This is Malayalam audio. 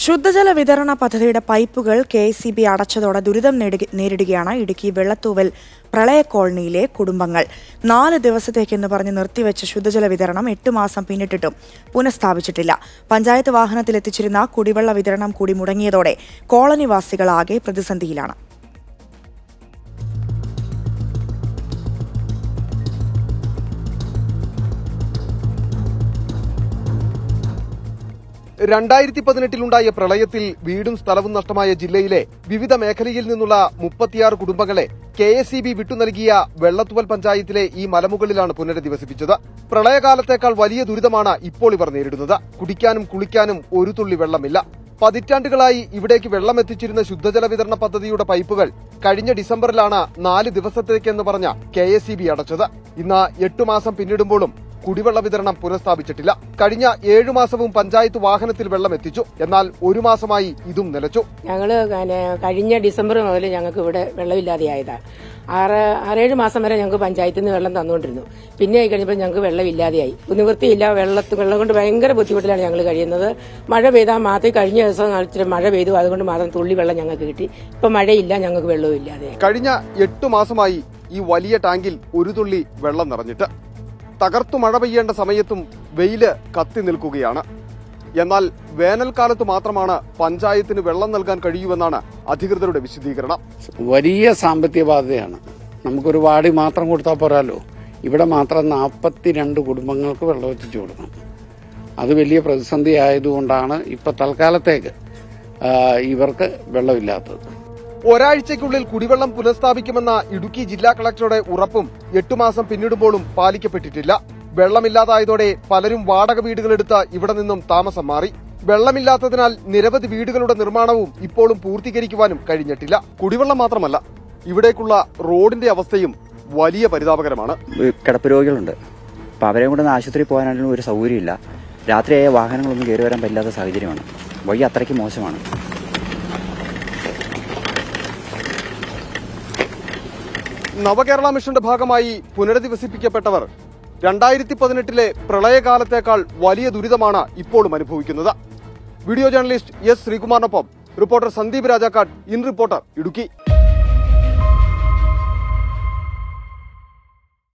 ശുദ്ധജല വിതരണ പദ്ധതിയുടെ പൈപ്പുകൾ കെ എസ് സി ബി അടച്ചതോടെ ദുരിതം നേടുക- നേരിടുകയാണ് ഇടുക്കി വെള്ളത്തൂവൽ പ്രളയ കോളനിയിലെ കുടുംബങ്ങൾ നാല് ദിവസത്തേക്കെന്ന് പറഞ്ഞ് നിർത്തിവെച്ച ശുദ്ധജല വിതരണം എട്ട് മാസം പിന്നിട്ടിട്ടും പുനഃസ്ഥാപിച്ചിട്ടില്ല പഞ്ചായത്ത് വാഹനത്തിലെത്തിച്ചിരുന്ന കുടിവെള്ള വിതരണം കൂടി മുടങ്ങിയതോടെ കോളനിവാസികളാകെ പ്രതിസന്ധിയിലാണ് രണ്ടായിരത്തി പതിനെട്ടിലുണ്ടായ പ്രളയത്തിൽ വീടും സ്ഥലവും നഷ്ടമായ ജില്ലയിലെ വിവിധ മേഖലയിൽ നിന്നുള്ള മുപ്പത്തിയാറ് കുടുംബങ്ങളെ കെ എസ് ഇ ബി വിട്ടുനൽകിയ വെള്ളത്തുവൽ പഞ്ചായത്തിലെ ഈ മലമുകളിലാണ് പുനരധിവസിപ്പിച്ചത് പ്രളയകാലത്തേക്കാൾ വലിയ ദുരിതമാണ് ഇപ്പോൾ ഇവർ നേരിടുന്നത് കുടിക്കാനും കുളിക്കാനും ഒരു തുള്ളി വെള്ളമില്ല പതിറ്റാണ്ടുകളായി ഇവിടേക്ക് വെള്ളം എത്തിച്ചിരുന്ന ശുദ്ധജല വിതരണ പദ്ധതിയുടെ പൈപ്പുകൾ കഴിഞ്ഞ ഡിസംബറിലാണ് നാല് ദിവസത്തേക്കെന്ന് പറഞ്ഞ കെ എസ് ഇ ബി അടച്ചത് ഇന്ന് എട്ടു മാസം പിന്നിടുമ്പോഴും കുടിവെള്ള വിതരണം പുനഃസ്ഥാപിച്ചിട്ടില്ല കഴിഞ്ഞ ഏഴു മാസവും പഞ്ചായത്ത് വാഹനത്തിൽ വെള്ളം എത്തിച്ചു എന്നാൽ ഒരു മാസമായി ഇതും നിലച്ചു ഞങ്ങള് പിന്നെ കഴിഞ്ഞ ഡിസംബർ മുതൽ ഞങ്ങൾക്ക് ഇവിടെ വെള്ളമില്ലാതെയായതാണ് ആറ് ആറേഴ് മാസം വരെ ഞങ്ങൾക്ക് പഞ്ചായത്തിൽ നിന്ന് വെള്ളം തന്നുകൊണ്ടിരുന്നു പിന്നെ ആയി കഴിഞ്ഞപ്പോൾ ഞങ്ങൾക്ക് വെള്ളമില്ലാതെയായി നിവൃത്തിയില്ല വെള്ളത്ത് വെള്ളം കൊണ്ട് ഭയങ്കര ബുദ്ധിമുട്ടിലാണ് ഞങ്ങൾ കഴിയുന്നത് മഴ പെയ്താൽ മാത്രമേ കഴിഞ്ഞ ദിവസം ഇച്ചിരി മഴ പെയ്തു അതുകൊണ്ട് മാത്രം തുള്ളി വെള്ളം ഞങ്ങൾക്ക് കിട്ടി ഇപ്പൊ മഴയില്ല ഞങ്ങൾക്ക് വെള്ളവും ഇല്ലാതെയായി കഴിഞ്ഞ എട്ടു മാസമായി ഈ വലിയ ടാങ്കിൽ ഒരു തുള്ളി വെള്ളം നിറഞ്ഞിട്ട് തകർത്തു മഴ പെയ്യേണ്ട സമയത്തും വെയില് കത്തി നിൽക്കുകയാണ് എന്നാൽ വേനൽക്കാലത്ത് മാത്രമാണ് പഞ്ചായത്തിന് വെള്ളം നൽകാൻ കഴിയൂവെന്നാണ് അധികൃതരുടെ വിശദീകരണം വലിയ സാമ്പത്തിക ബാധ്യതയാണ് നമുക്കൊരു വാടി മാത്രം കൊടുത്താൽ പോരാലോ ഇവിടെ മാത്രം നാൽപ്പത്തിരണ്ട് കുടുംബങ്ങൾക്ക് വെള്ളം എത്തിച്ചു കൊടുക്കണം അത് വലിയ പ്രതിസന്ധി ആയതുകൊണ്ടാണ് ഇപ്പൊ തൽക്കാലത്തേക്ക് ആ, ഇവർക്ക് വെള്ളമില്ലാത്തത് ഒരാഴ്ചയ്ക്കുള്ളിൽ കുടിവെള്ളം പുനഃസ്ഥാപിക്കുമെന്ന ഇടുക്കി ജില്ലാ കളക്ടറുടെ ഉറപ്പും എട്ടു മാസം പിന്നിടുമ്പോഴും പാലിക്കപ്പെട്ടിട്ടില്ല വെള്ളമില്ലാതായതോടെ പലരും വാടക വീടുകളെടുത്ത് ഇവിടെ നിന്നും താമസം മാറി വെള്ളമില്ലാത്തതിനാൽ നിരവധി വീടുകളുടെ നിർമ്മാണവും ഇപ്പോഴും പൂർത്തീകരിക്കുവാനും കഴിഞ്ഞിട്ടില്ല കുടിവെള്ളം മാത്രമല്ല ഇവിടേക്കുള്ള റോഡിന്റെ അവസ്ഥയും വലിയ പരിതാപകരമാണ് കിടപ്പ് രോഗികളുണ്ട് അപ്പോൾ അവരെ കൊണ്ട് ആശുപത്രിയിൽ പോകാനായിട്ടും ഒരു സൗകര്യമില്ല രാത്രിയായ വാഹനങ്ങളൊന്നും കയറി വരാൻ പറ്റാത്ത സാഹചര്യമാണ് വഴി അത്രയ്ക്ക് മോശമാണ് നവകേരള മിഷന്റെ ഭാഗമായി പുനരധിവസിപ്പിക്കപ്പെട്ടവർ രണ്ടായിരത്തി പതിനെട്ടിലെ പ്രളയകാലത്തേക്കാൾ വലിയ ദുരിതമാണ് ഇപ്പോഴും അനുഭവിക്കുന്നത് വീഡിയോ ജേർണലിസ്റ്റ് എസ് ശ്രീകുമാറിനൊപ്പം reporter Sandeep Rajakkad in reporter Idukki